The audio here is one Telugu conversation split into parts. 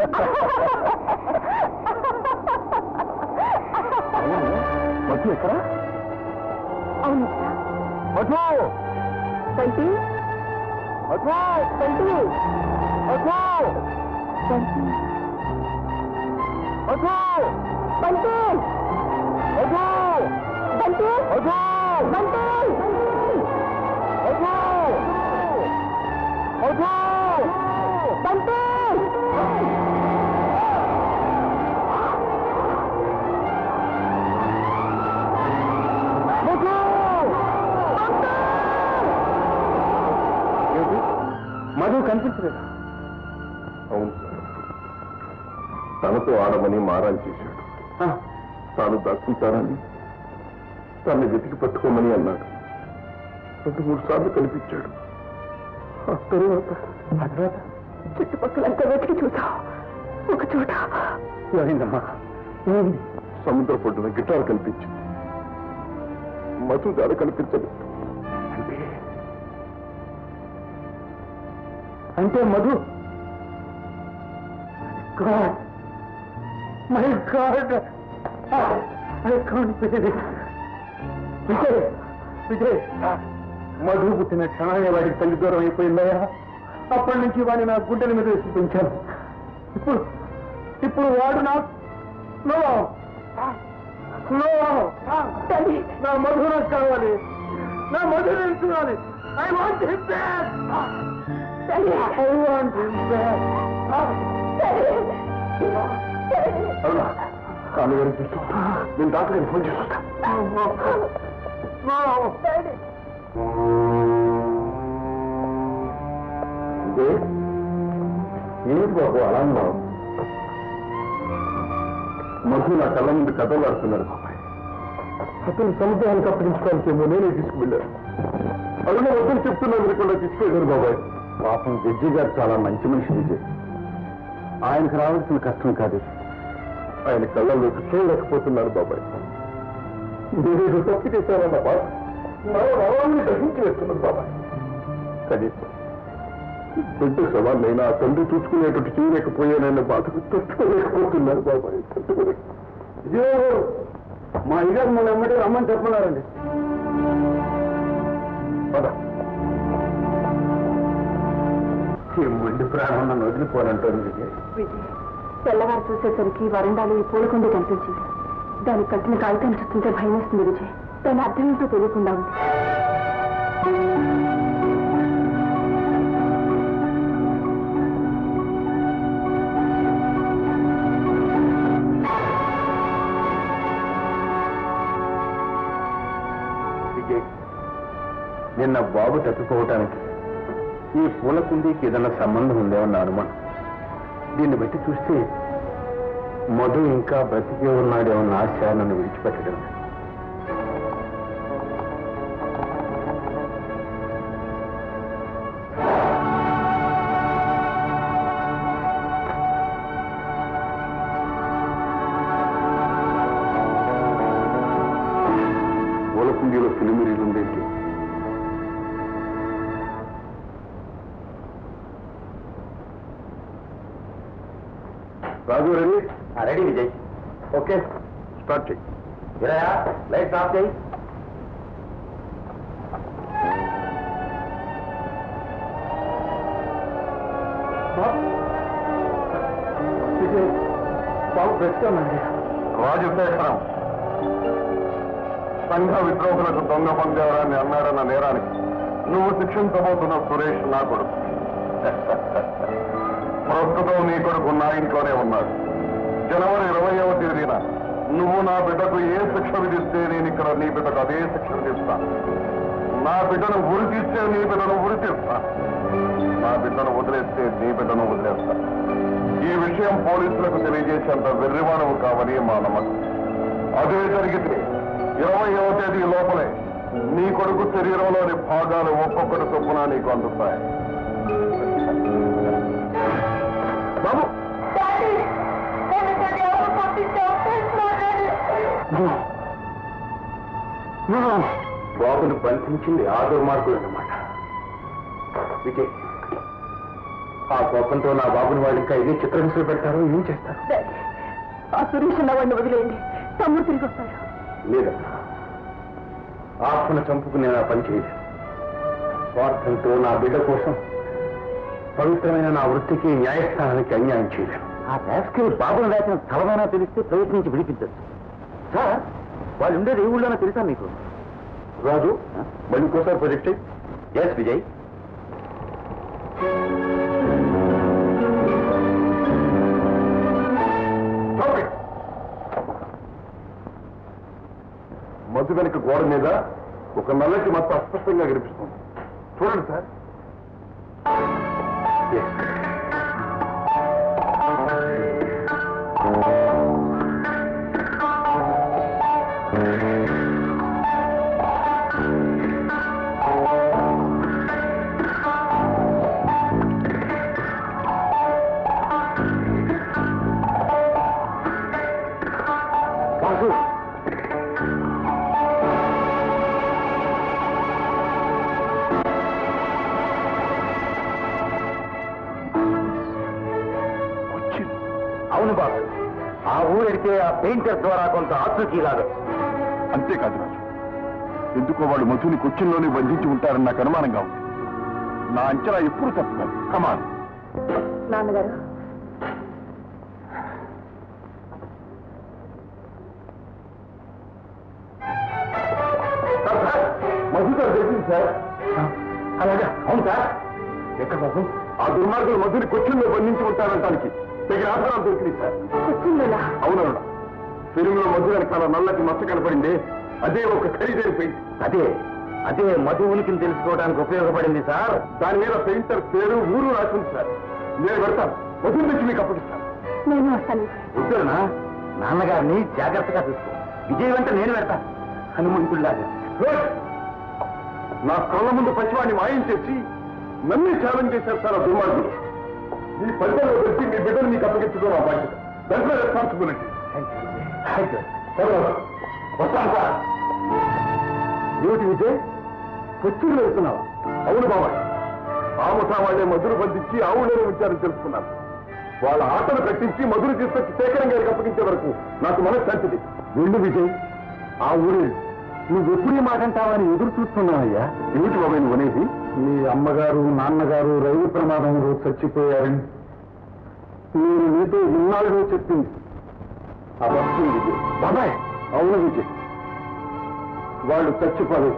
మధు ఎక్కడ అవును మధు బంటి మధు బంటి మధు బంటి మధు బంటి మధు బంటి మధు బంటి మధు మధు బంటి మధు ఏమిటి మధు కనిపించలేదు అవును సార్ తనతో ఆడమని మారాలు చేశాడు తాను దాక్కుంటానని తనని వెతికి పట్టుకోమని అన్నాడు రెండు మూడు సార్లు కనిపించాడు ఆ తరువాత ఆ తర్వాత చుట్టుపక్కలంతా వెతికి చూసా ఒక చోట ఏమైందమ్మా ఏమైంది సముద్ర పొడ్డున గిటార్ కనిపించింది మధు దాడ కనిపించదు అంటే అంటే Madhu God my God I can't believe Vijay Vijay Madhu పుట్టిన క్షణాన్ని వాడికి తల్లి దూరం అయిపోయిందయ్యా అప్పటి నుంచి వాడిని నా గుండెల మీద వేసి పెంచాను ఇప్పుడు ఇప్పుడు వాడు నా నో నో నా మధు నాకు కావాలి నా మధు నేను చూడాలి I want him back I want him back అవునా కాలు గారికి చూస్తూ నేను డాక్టర్ గారికి ఫోన్ చేస్తా ఏంటి బాబు అలా ఉన్నావు మధు నా కళ్ళ ముందు కథలు ఆడుతున్నాడు బాబాయ్ అతను సముద్రానికి అప్పగించుకోవాల్సిందో నేనే తీసుకువెళ్ళాను అరుణ వద్దని చెప్తున్నా కూడా తీసుకువెళ్ళాను బాబాయ్ పాపం జడ్జి గారు చాలా మంచి మనిషి విజయ్ ఆయనకు రావాల్సిన కష్టం కాదు ఆయన కళ్ళలోకి చూడలేకపోతున్నారు బాబాయ్ నేనేదో తప్పు చేశానన్న బాధ మరో నవాన్ని దహించి వేస్తున్నాను బాబాయ్ కనీసం బిడ్డ సవాళ్ళైనా ఆ తండ్రి చూసుకునేటట్టు చేయలేకపోయానన్న బాధకు తట్టుకోలేకపోతున్నారు బాబాయ్ తట్టుకోలేక ఇదిగో, మా అయ్యగారు మన ఎమ్మటి రమ్మని చెప్పన్నారండి పద. ఈ మొండి ప్రాణం నన్ను వదిలిపోనంటుంది విజయ్ విజయ్ తెల్లవారు చూసేసరికి వరండాలో ఈ పూలకుండి కనిపించింది దానికి కట్టిన కాగితాన్ని చూస్తుంటే భయం వేస్తుంది విజయ్ దాని అర్థం ఏంటో తెలియకుండా ఉంది విజయ్ నిన్న బాబు తప్పిపోవటానికి ఈ పూల కుండీకి ఏదైనా సంబంధం ఉందేమన్న అనుమానం దీన్ని బట్టి చూస్తే మధు ఇంకా బ్రతికే ఉన్నాడేమన్న ఆశ నన్ను విడిచిపెట్టడం లేదు. పూలకుండీలో సిలిమిరీలు ఉండేది Raju ready ready Vijay okay start చెయ్యి వినయా లైట్ ఆఫ్ చేయి విజయ్ బాబు పెట్టుకోనండి రాజశేఖరం సంఘ విద్రోహులకు దొంగ పందేవరాన్ని అన్నారన్న నేరానికి నువ్వు శిక్షించబోతున్న సురేష్ నా కొడుకు ప్రస్తుతం నీ కొడుకు నా ఇంట్లోనే ఉన్నాడు జనవరి ఇరవయవ తేదీన నువ్వు నా బిడ్డకు ఏ శిక్ష విధిస్తే నేను ఇక్కడ నీ బిడ్డకు అదే శిక్ష విధిస్తాను నా బిడ్డను ఉరి తీస్తే నీ బిడ్డను ఉరి తీస్తాను నా బిడ్డను వదిలేస్తే నీ బిడ్డను వదిలేస్తాను ఈ విషయం పోలీసులకు తెలియజేసేంత వెర్రివానవు కావని మా నమ్మకం అదే జరిగితే ఇరవయవ తేదీ లోపలే నీ కొడుకు శరీరంలోని భాగాలు ఒక్కొక్కటి చొప్పున నీకు అందుతాయి బాబు బాబును బంధించింది ఆ దుర్మార్గులు అన్నమాట విజయ్ ఆ కోపంతో నా బాబుని వాళ్ళు ఇంకా ఇదే చిత్రహింసలు పెడతారు ఏం చేస్తారు డాడీ ఆ సురేష్ అన్న వాడిని వదిలేయండి తమ్ముడు తిరిగి వస్తాడు లేదమ్మా ఆత్మను చంపుకు నేను ఆ పని చేయలేదు స్వార్థంతో నా బిడ్డ కోసం పవిత్రమైన నా వృత్తికి న్యాయస్థానానికి అన్యాయం చేయలేను ఆ రాస్కి బాబును రాసిన స్థలమైనా తెలిస్తే ప్రయత్నించి విడిపించచ్చు సార్ వాళ్ళు ఉండేది ఏ ఊళ్ళోనో తెలుసా మీకు రాజు మళ్ళీ ఇంకోసారి ప్రొజెక్ట్ ఎస్ విజయ్ మధు వెనక గోడ మీద ఒక నల్లటి మచ్చ అస్పష్టంగా కనిపిస్తుంది చూడండి సార్ Yes. వాసు అవును బాబు ఆ ఊరెడితే ఆ పెయింటర్ ద్వారా కొంత ఆచూకీ రాదు అంతేకాదు రాజు ఎందుకో వాళ్ళు మధుని కొచ్చిన్లోనే బంధించి ఉంటారని నాకు అనుమానంగా ఉంది నా అంచనా ఎప్పుడు తప్పు కాదు కమాన్ నాన్నగారు మధు గారు తెలిసింది సార్ అలాగా అవును సార్ ఎక్కడ బాబు ఆ దుర్మార్గులు మధుని కొచ్చిన్లో బంధించి ఉంటారంటానికి తగిన ఆధారాలు దొరికింది సార్ వచ్చిందా అవునవును ఫిలింలో మధు వెనకాల నల్లటి మచ్చ కనపడింది అదే ఒక ఖరీదైన పెయింట్ అదే అదే మధు ఉనికిని తెలుసుకోవడానికి ఉపయోగపడింది సార్ దాని మీద పెయింటర్ పేరు ఊరు రాసింది సార్ నేను పెడతాను మధుని తెచ్చి మీకు అప్పగిస్తాను నేను వస్తాను వద్దునా నాన్నగారిని జాగ్రత్తగా చూసుకో విజయ్ వెంట నేను పెడతాను హనుమంతుడిలాగా గుడ్. నా కళ్ళ ముందు పసివాడిని మాయం చేసి నన్ను ఛాలెంజ్ చేశారు సార్ ఆ దుర్మార్గులు ఈ పరిధిలో వచ్చి మీ బిడ్డను మీకు అప్పగించడం నా బాధ్యత దాంట్లో రెస్పాన్సిబిలిటీ వస్తాను సార్ ఏమిటి విజయ్ కొచ్చిలో వెళ్తున్నావా అవును బాబాయ్ ఆముఠా వాళ్ళే మధురు బంధించి ఆవులను ఉంచారని తెలుసుకున్నాను వాళ్ళ ఆటను కట్టించి మధురు తీసుకొచ్చి శేఖరం గారికి అప్పగించే వరకు నాకు మనశ్శాంతిది వెళ్ళు విజయ్ ఆ ఊరే నువ్వెప్పుడు ఈ మాట అంటావని ఎదురు చూస్తున్నావయ్యా ఏమిటి బాబాయ్ నువ్వు అనేది మీ అమ్మగారు నాన్నగారు రైలు ప్రమాదంలో చచ్చిపోయారని నేను నీతో ఇన్నాళ్ళు చెప్పింది అబద్ధం విజయ్ బాబాయ్ అవును విజయ్ వాళ్ళు చచ్చిపోలేదు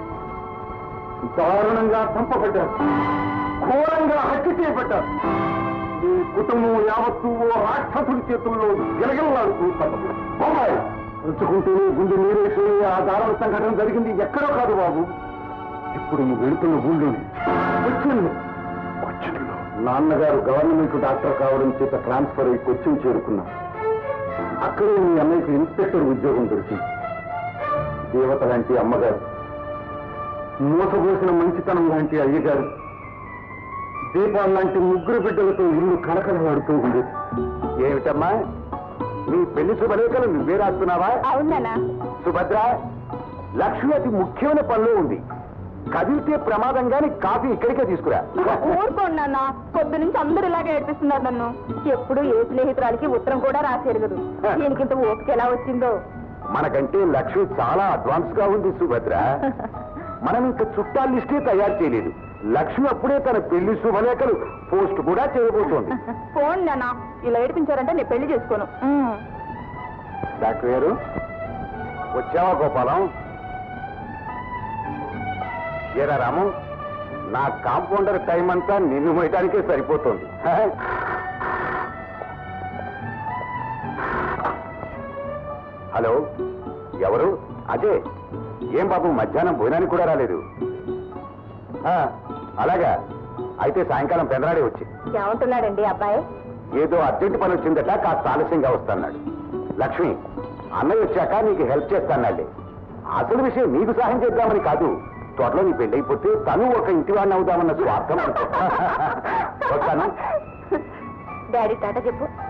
దారుణంగా చంపబడ్డారు ఘోరంగా హత్య చేయబడ్డారు ఈ కుటుంబం యావత్తు ఓ రాక్షసుడి చేతుల్లో గిలగిలాడుతూ బాబాయ్ రుచుకుంటూ గుండె నీరేసి ఆ దారుణ సంఘటన జరిగింది ఎక్కడో కాదు బాబు ఇప్పుడు నువ్వు వెళుతున్న ఊళ్ళోనే కొచ్చిన్లో కొచ్చిన్లో నాన్నగారు గవర్నమెంట్ డాక్టర్ కావడం చేత ట్రాన్స్ఫర్ అయ్యి కొచ్చిన్ చేరుకున్నారు అక్కడే మీ అన్నయ్యకి ఇన్స్పెక్టర్ ఉద్యోగం దొరికింది దేవత లాంటి అమ్మగారు మోసపోసిన మంచితనం లాంటి అయ్యగారు దీపాలు లాంటి ముగ్గురు బిడ్డలతో ఇల్లు కలకలలాడుతూ ఉండేది ఏమిటమ్మా నీ పెళ్లి శుభలేఖలు నువ్వే రాస్తున్నావా అవునా సుభద్ర లక్ష్మి అతి ముఖ్యమైన పనిలో ఉంది కదిలితే ప్రమాదంగాని కాఫీ ఇక్కడికే తీసుకురా ఊరుకోండి పొద్దు నుంచి అందరూ ఇలాగే ఏడిపిస్తున్నారు నన్ను ఎప్పుడు ఏ స్నేహితురాలకి ఉత్తరం కూడా రాసేరగదు దీనికి ఇంత ఓపిక ఎలా వచ్చిందో మనకంటే లక్ష్మి చాలా అడ్వాన్స్ గా ఉంది సుభద్ర మనం ఇంకా చుట్టాల లిస్టే తయారు చేయలేదు లక్ష్మి అప్పుడే తన పెళ్లి శుభలేఖలు పోస్ట్ కూడా చేయబోతోంది ఫోన్ నాన్న ఇలా ఏడిపించారంటే నేను పెళ్లి చేసుకోను డాక్టర్ గారు వచ్చావా గోపాలం ఏరా రాము నా కాంపౌండర్ టైం అంతా నిన్ను మోయడానికే సరిపోతుంది హ? హలో ఎవరు అదే ఏం బాబు మధ్యాహ్నం భోజనానికి కూడా రాలేదు ఆ, అలాగా అయితే సాయంకాలం పెందరాడే వచ్చి ఏమంటున్నాడండి అబ్బాయి ఏదో అర్జెంట్ పని వచ్చిందట కాస్త ఆలస్యంగా వస్తాన్నాడు లక్ష్మి అన్నయ్య వచ్చాక నీకు హెల్ప్ చేస్తానండి అసలు విషయం నీకు సహాయం చేద్దామని కాదు త్వరలో నీ పెళ్ళైపోతే తను ఒక ఇంటివాడిని అవుదామన్న స్వార్థం అనుకో వస్తాను డాడీ టాటా చెప్పు